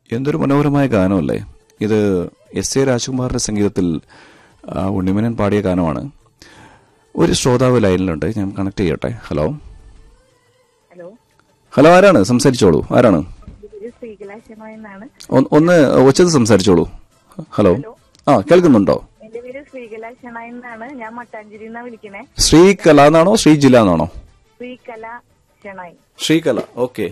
എന്തൊരു മനോഹരമായ ഗാനമല്ലേ ഇത് എസ് എ രാജകുമാറിന്റെ സംഗീതത്തിൽ ആ, ഉണ്ണിമേനൻ പാടിയ ഗാനമാണ് ഒരു ശ്രോതാവ് ലൈനിലുണ്ട് ഞാൻ കണക്ട് ചെയ്യട്ടെ ഹലോ ഹലോ ഹലോ ആരാണ് സംസാരിച്ചോളൂ ആരാണ് ഇത് ശ്രീകലാശമ എന്നാണ് ഒന്ന്- ഒന്ന് ഒച്ചത് സംസാരിച്ചോളൂ ഹലോ ആ കേൾക്കുന്നുണ്ടോ എന്റെ പേര് ശ്രീകലാശണ എന്നാണ് ഞാൻ മട്ടാഞ്ചേരി എന്നാ വിളിക്കണേ ശ്രീകല എന്നാണോ ശ്രീജില എന്നാണോ ശ്രീകല ഷണായി ശ്രീകല ഓക്കെ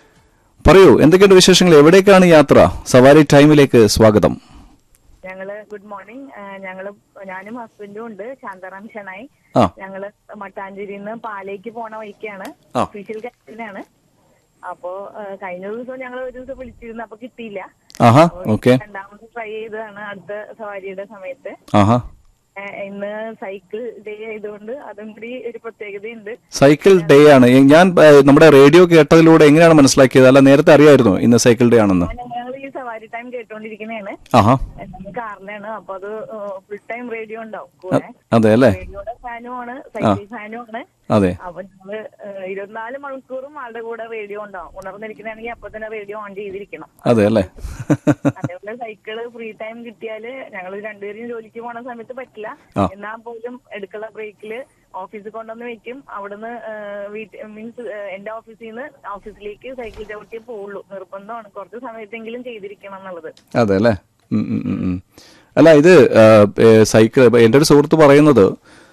പറയൂ എന്തൊക്കെയുണ്ട് വിശേഷങ്ങൾ എവിടേക്കാണ് യാത്ര സവാരി ടൈമിലേക്ക് സ്വാഗതം ഞങ്ങള് ഗുഡ് മോർണിംഗ് ഞങ്ങള് ഞാനും ഹസ്ബൻഡും ഉണ്ട് ശാന്താറാം ഷണായി ആ ഞങ്ങള് മട്ടാഞ്ചേരിയിൽ നിന്ന് പാലേക്ക് പോണ വഴിക്കാണ് ആ. ഒഫീഷ്യൽ ഗൈഡിനാണ് അപ്പോ ആ, കഴിഞ്ഞ ദിവസം ഞങ്ങൾ ഒരു ദിവസം വിളിച്ചിരുന്നു അപ്പൊ കിട്ടിയില്ല ആഹാ ഓക്കെ രണ്ടാമത് ട്രൈ ചെയ്തതാണ് അടുത്ത സവാരിയുടെ സമയത്ത് ആഹാ ആ, ഇന്ന് സൈക്കിൾ ഡേ ആയതുകൊണ്ട് അതും കൂടി ഒരു പ്രത്യേകതയുണ്ട് സൈക്കിൾ ഡേ ആണ് എ- ഞാൻ ഏ, നമ്മുടെ റേഡിയോ കേട്ടതിലൂടെ എങ്ങനെയാണ് മനസ്സിലാക്കിയത് അല്ല നേരത്തെ അറിയായിരുന്നു ഇന്ന് സൈക്കിൾ ഡേ ആണെന്ന് ഞങ്ങൾ ഈ സവാരി ടൈം കേട്ടോണ്ടിരിക്കണേണ് ആഹാ ഞങ്ങൾ കാറിലാണ് അപ്പൊ അത് ഫുൾ ടൈം റേഡിയോ ഉണ്ടാവും കൂടെ അതെ അല്ലേ റേഡിയോയുടെ ഫാനും ആണ് സൈക്കിൾ ഫാനും ആണ് അതെ അപ്പൊ ഞങ്ങള് ഏഹ്, ഇരുപത്തിനാല് മണിക്കൂറും ആളുടെ കൂടെ റേഡിയോ ഉണ്ടാവും ഉണർന്നിരിക്കണമെങ്കിൽ അപ്പൊ തന്നെ റേഡിയോ ഓൺ ചെയ്തിരിക്കണം അതെ അല്ലേ അതേപോലെ സൈക്കിള് ഫ്രീ ടൈം കിട്ടിയാല് ഞങ്ങൾ രണ്ടുപേരും ജോലിക്ക് പോണ സമയത്ത് പറ്റില്ല ആ. എന്നാൽ പോലും എടുക്കുന്ന ബ്രേക്കില് ഓഫീസിൽ കൊണ്ടുവന്ന് വെക്കും അവിടുന്ന് വീട്ട് മീൻസ് എന്റെ ഓഫീസിൽ നിന്ന് ഓഫീസിലേക്ക് സൈക്കിൾ ചവിട്ടിയേ പോവുള്ളൂ നിർബന്ധമാണ് കുറച്ച് സമയത്തെങ്കിലും ചെയ്തിരിക്കണം എന്നുള്ളത് അതെ അല്ലേ ഉം, ഉം, ഉം, ഉം. അല്ല ഇത് ആ, ഏ, സൈക്കിൾ ഇപ്പൊ എൻ്റെ ഒരു സുഹൃത്ത് പറയുന്നത്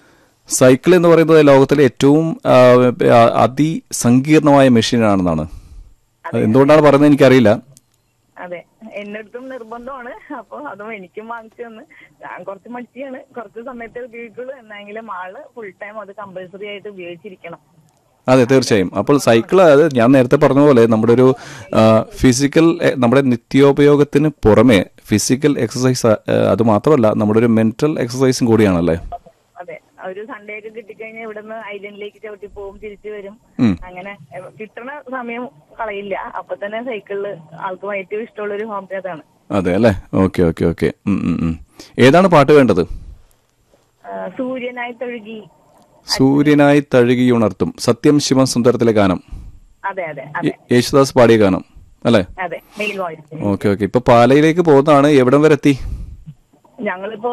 സൈക്കിൾ എന്ന് പറയുന്നത് ലോകത്തിലെ ഏറ്റവും ആ, ആ, അതിസങ്കീർണമായ മെഷീനാണെന്നാണ് അത് എന്തുകൊണ്ടാണ് പറയുന്നത് എനിക്കറിയില്ല അതെ എന്നടുത്തും നിർബന്ധമാണ് അപ്പൊ അതും എനിക്കും വാങ്ങിച്ചു തന്ന് ഞാൻ കുറച്ച് മടിച്ചാണ് കുറച്ച് സമയത്തെ ഉപയോഗിക്കുള്ളൂ എന്നെങ്കിലും ആള് ഫുൾ ടൈം അത് കമ്പൽസറി ആയിട്ട് ഉപയോഗിച്ചിരിക്കണം അതെ തീർച്ചയായും അപ്പോൾ സൈക്കിൾ അത് ഞാൻ നേരത്തെ പറഞ്ഞ പോലെ നമ്മുടെ ഒരു ഫിസിക്കൽ നമ്മുടെ നിത്യോപയോഗത്തിന് പുറമെ ഫിസിക്കൽ എക്സസൈസ് അത് മാത്രമല്ല നമ്മുടെ ഒരു മെന്റൽ എക്സസൈസും കൂടിയാണല്ലേ അതെ ഒരു സൺഡേ ഒക്കെ കിട്ടിക്കഴിഞ്ഞാൽ ഇവിടുന്ന് ഐലൻഡിലേക്ക് ചവിട്ടി പോകും തിരിച്ചു വരും ഉം. അങ്ങനെ എ, കിട്ടണ സമയം കളയില്ല അപ്പൊ തന്നെ സൈക്കിളില് ആൾക്ക് ഏറ്റവും ഇഷ്ടമുള്ള ഒരു ഹോബി അതാണ് അതെ അല്ലേ ഓക്കെ ഓക്കെ ഓക്കെ ഏതാണ് പാട്ട് വേണ്ടത് ആ, സൂര്യനായി തഴുകി സൂര്യനായി തഴുകി ഉണർത്തും സത്യം ശിവം സുന്ദരത്തിലെ ഗാനം അതെ അതെ അതെ യേ- യേശുദാസ് പാടിയ ഗാനം അല്ലേ അതെ മെയിൽ വോയിസ് ഓക്കെ ഓക്കെ ഇപ്പൊ പാലയിലേക്ക് പോകുന്നതാണ് എവിടം വരെ എത്തി ഞങ്ങളിപ്പോ